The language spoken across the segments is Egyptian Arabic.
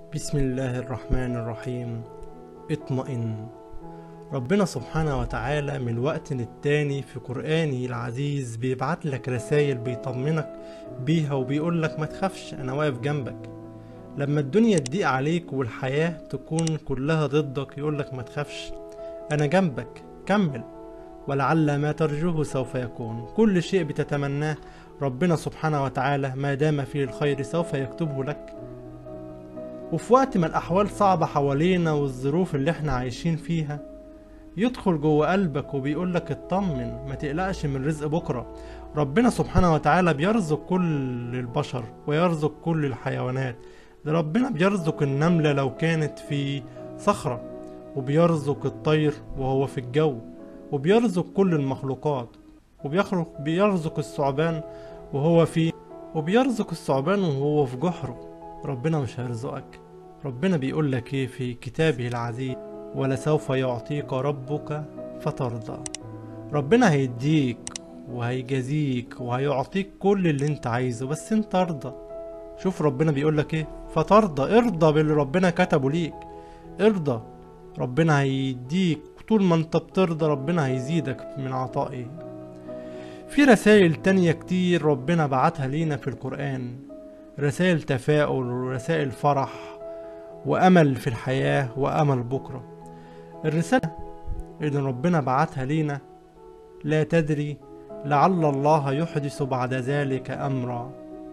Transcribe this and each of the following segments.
بسم الله الرحمن الرحيم اطمئن ربنا سبحانه وتعالى من وقت للتاني في قرآنه العزيز بيبعت لك رسائل بيطمنك بيها وبيقول لك ما تخافش أنا واقف جنبك لما الدنيا تضيق عليك والحياة تكون كلها ضدك يقول لك ما تخافش أنا جنبك كمل ولعل ما ترجوه سوف يكون كل شيء بتتمناه ربنا سبحانه وتعالى ما دام فيه الخير سوف يكتبه لك وفي وقت ما الأحوال صعبة حوالينا والظروف اللي احنا عايشين فيها يدخل جوه قلبك وبيقولك اطمن ما تقلقش من رزق بكرة ربنا سبحانه وتعالى بيرزق كل البشر ويرزق كل الحيوانات ده ربنا بيرزق النملة لو كانت في صخرة وبيرزق الطير وهو في الجو وبيرزق كل المخلوقات وبيخرق بيرزق الثعبان وهو في وبيرزق الثعبان وهو في جحره ربنا مش هيرزقك ربنا بيقول لك ايه في كتابه العزيز ولسوف يعطيك ربك فترضى ربنا هيديك وهيجازيك وهيعطيك كل اللي انت عايزه بس انت ارضى شوف ربنا بيقول لك ايه فترضى ارضى باللي ربنا كتبه ليك ارضى ربنا هيديك طول ما انت بترضى ربنا هيزيدك من عطائه في رسائل تانية كتير ربنا بعتها لينا في القرآن رسائل تفاؤل ورسائل فرح وأمل في الحياة وأمل بكرة الرسالة اللي ربنا بعتها لينا لا تدري لعل الله يحدث بعد ذلك أمرا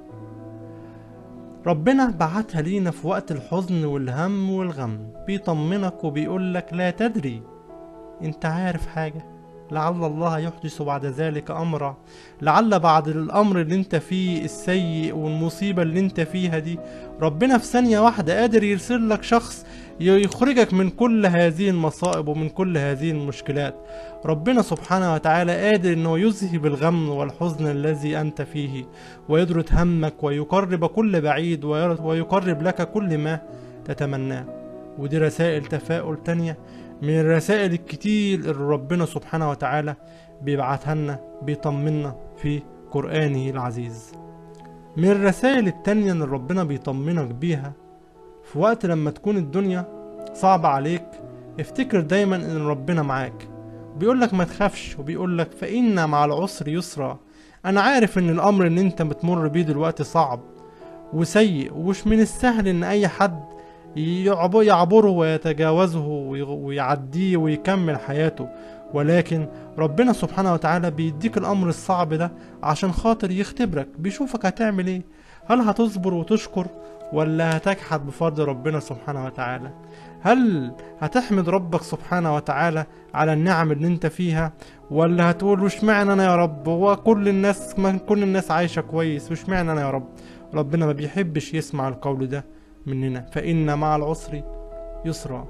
ربنا بعتها لينا في وقت الحزن والهم والغم بيطمنك وبيقولك لا تدري انت عارف حاجة لعل الله يحدث بعد ذلك أمرا لعل بعد الأمر اللي انت فيه السيء والمصيبة اللي انت فيها دي ربنا في ثانية واحدة قادر يرسل لك شخص يخرجك من كل هذه المصائب ومن كل هذه المشكلات ربنا سبحانه وتعالى قادر انه يذهب الغم والحزن الذي انت فيه ويدرت همك ويقرب كل بعيد ويقرب لك كل ما تتمناه ودي رسائل تفاؤل تانية من الرسائل الكتير اللي ربنا سبحانه وتعالى بيبعتها لنا بيطمنا في قرآنه العزيز من الرسائل التانية اللي ربنا بيطمنك بيها في وقت لما تكون الدنيا صعبة عليك افتكر دايما ان ربنا معاك بيقولك ما تخافش وبيقولك فإن مع العسر يسرا انا عارف ان الامر اللي انت بتمر بيه دلوقتي صعب وسيء ومش من السهل ان اي حد يعبره ويتجاوزه ويعديه ويكمل حياته ولكن ربنا سبحانه وتعالى بيديك الامر الصعب ده عشان خاطر يختبرك بيشوفك هتعمل ايه هل هتصبر وتشكر ولا هتجحد بفرض ربنا سبحانه وتعالى هل هتحمد ربك سبحانه وتعالى على النعم اللي انت فيها ولا هتقول وش معنى انا يا رب هو كل الناس ما كل الناس عايشه كويس وش معنى انا يا رب ربنا ما بيحبش يسمع القول ده مننا فإن مع العسر يسرا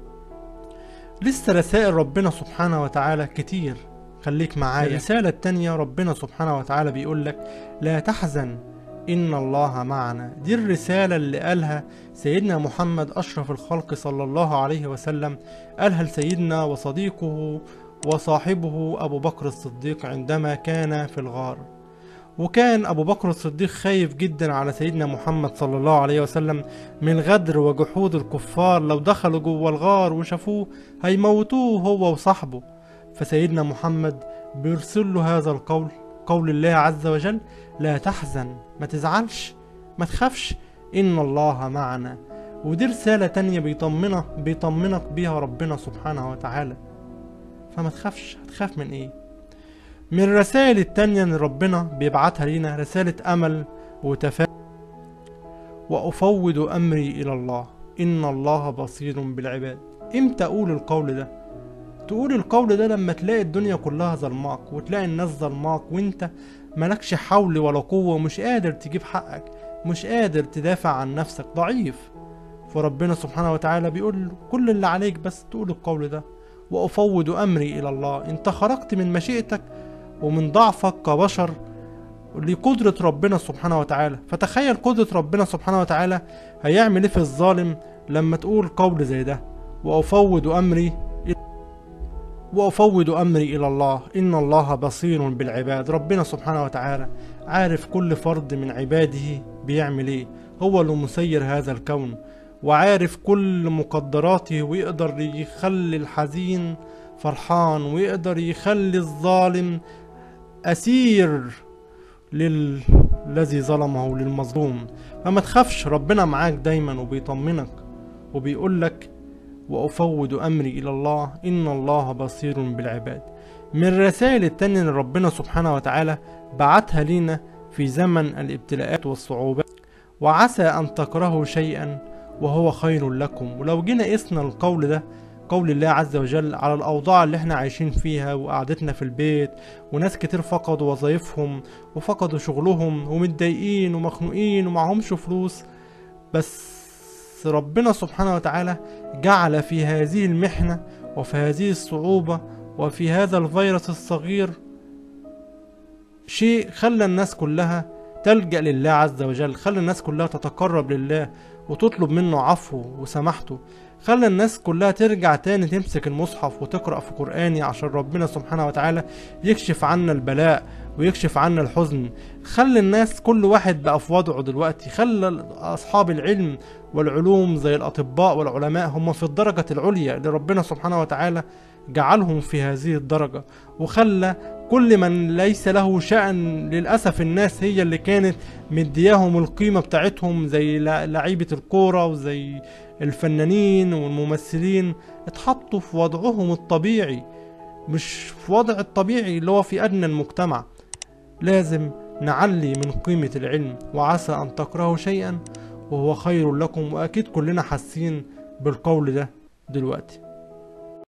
لسه رسائل ربنا سبحانه وتعالى كتير خليك معايا الرسالة التانية ربنا سبحانه وتعالى بيقول لك لا تحزن إن الله معنا دي الرسالة اللي قالها سيدنا محمد أشرف الخلق صلى الله عليه وسلم قالها لسيدنا وصديقه وصاحبه أبو بكر الصديق عندما كان في الغار وكان أبو بكر الصديق خايف جدا على سيدنا محمد صلى الله عليه وسلم من غدر وجحود الكفار لو دخلوا جوه الغار وشافوه هيموتوه هو وصاحبه فسيدنا محمد بيرسل له هذا القول قول الله عز وجل لا تحزن ما تزعلش ما تخافش إن الله معنا ودي رسالة تانية بيطمنك بيطمنك بيها ربنا سبحانه وتعالى فما تخافش هتخاف من ايه من الرسائل التانية اللي ربنا بيبعتها لينا رسالة أمل وتفاؤل وأفوض أمري إلى الله إن الله بصير بالعباد إمتى أقول القول ده؟ تقول القول ده لما تلاقي الدنيا كلها ظلماك وتلاقي الناس ظلماك وانت ملكش حول ولا قوة ومش قادر تجيب حقك مش قادر تدافع عن نفسك ضعيف فربنا سبحانه وتعالى بيقول كل اللي عليك بس تقول القول ده وأفوض أمري إلى الله انت خرجت من مشيئتك ومن ضعفك كبشر لقدرة ربنا سبحانه وتعالى فتخيل قدرة ربنا سبحانه وتعالى هيعمل ايه في الظالم لما تقول قول زي ده وأفوض أمري وأفوض أمري إلى الله إن الله بصير بالعباد ربنا سبحانه وتعالى عارف كل فرد من عباده بيعمل ايه هو اللي مسير هذا الكون وعارف كل مقدراته ويقدر يخلي الحزين فرحان ويقدر يخلي الظالم أسير للذي ظلمه للمظلوم فما تخافش ربنا معاك دايما وبيطمنك وبيقولك وأفوض أمري إلى الله إن الله بصير بالعباد من الرسائل التانية اللي ربنا سبحانه وتعالى بعتها لينا في زمن الابتلاءات والصعوبات وعسى أن تكرهوا شيئا وهو خير لكم ولو جينا قسنا القول ده قول الله عز وجل على الأوضاع اللي احنا عايشين فيها وقعدتنا في البيت وناس كتير فقدوا وظايفهم وفقدوا شغلهم ومتضايقين ومخنوقين ومعهمش فلوس بس ربنا سبحانه وتعالى جعل في هذه المحنة وفي هذه الصعوبة وفي هذا الفيروس الصغير شيء خلى الناس كلها تلجأ لله عز وجل خلى الناس كلها تتقرب لله وتطلب منه عفوه وسماحته خلى الناس كلها ترجع تاني تمسك المصحف وتقرأ في قرآني عشان ربنا سبحانه وتعالى يكشف عنا البلاء ويكشف عنا الحزن خلى الناس كل واحد بقى في وضعه دلوقتي خلى أصحاب العلم والعلوم زي الأطباء والعلماء هم في الدرجة العليا اللي ربنا سبحانه وتعالى جعلهم في هذه الدرجة وخلى كل من ليس له شأن للأسف الناس هي اللي كانت مدياهم القيمة بتاعتهم زي لعيبة الكورة وزي الفنانين والممثلين اتحطوا في وضعهم الطبيعي مش في وضع الطبيعي اللي هو في أدنى المجتمع لازم نعلي من قيمة العلم وعسى أن تكرهوا شيئا وهو خير لكم وأكيد كلنا حاسين بالقول ده دلوقتي